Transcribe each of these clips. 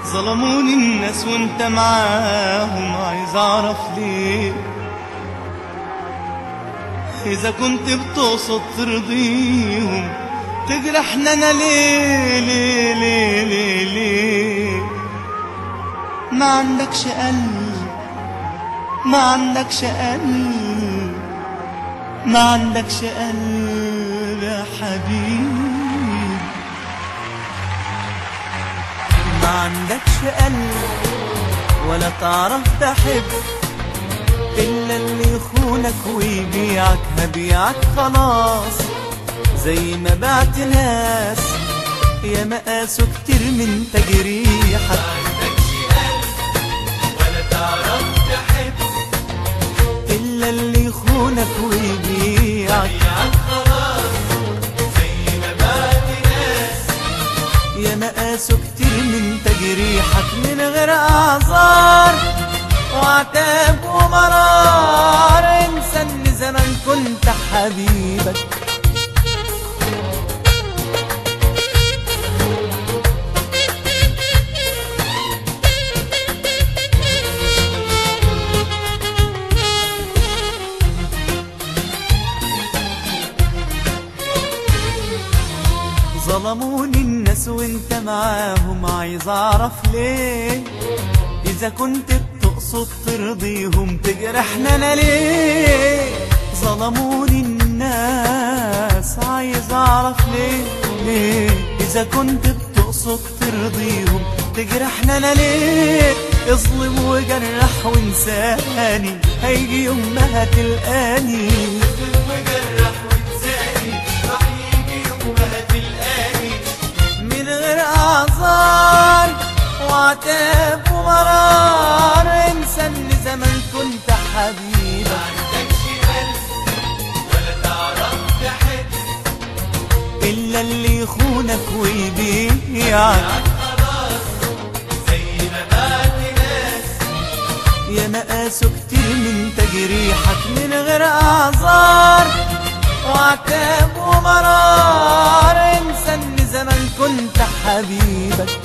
ظلموني الناس وانت معاهم عايز اعرف ليه اذا كنت بتقصد ترضيهم تجرحنا انا ليه ليه ليه ليه ليه ما عندكش قلب ما عندكش قلب ما عندكش قلب يا حبيبي ما عندكش قلب ولا تعرف تحب إلا اللي يخونك ويبيعك هبيعك خلاص زي ما بعت ناس يا مقاسه كتير من تجريحك إلا اللي يخونك ويبيعك يا مقاسه كتير من تجريحك من غير اعذار وعتاب ومرار انسى ان زمان كنت حبيبك ظلموني الناس وانت معاهم عايز اعرف ليه اذا كنت بتقصد ترضيهم تجرحنا انا ليه ظلموني الناس عايز اعرف ليه ليه اذا كنت بتقصد ترضيهم تجرحنا انا ليه اظلم وجرح وانساني هيجي يوم ما هتلقاني من غير اعذار وعتاب ومرار انسى ان زمان كنت حبيبك الا اللي يخونك ويبيعك يا مقاسه كتير من تجريحك من غير اعذار وعتاب ومرار انسى ان زمان كنت حبيبك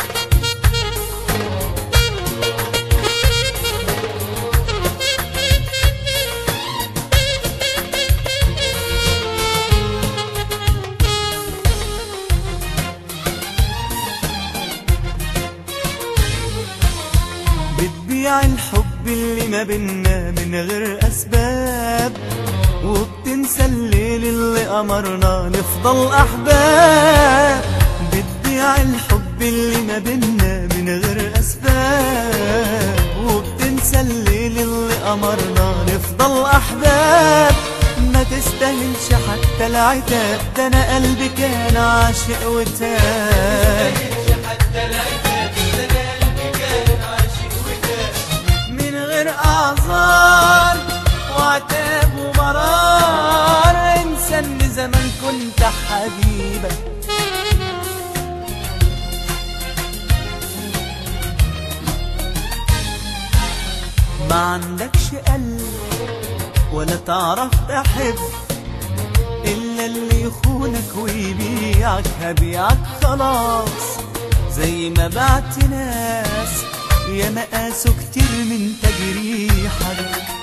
بتبيع الحب اللي ما بينا من غير اسباب وبتنسى الليل اللي امرنا نفضل احباب بتبيع الحب اللي ما بينا من غير اسباب وبتنسى الليل اللي امرنا نفضل احباب ما تستاهلش حتى العتاب ده انا قلبي كان عاشق وتاب من غير اعذار وعتاب ومرار انسى ان زمان كنت حبيبك ما عندكش قلب ولا تعرف تحب الا اللي يخونك ويبيعك هبيعك خلاص زي ما بعت ناس يا مقاسه كتير من تجريحك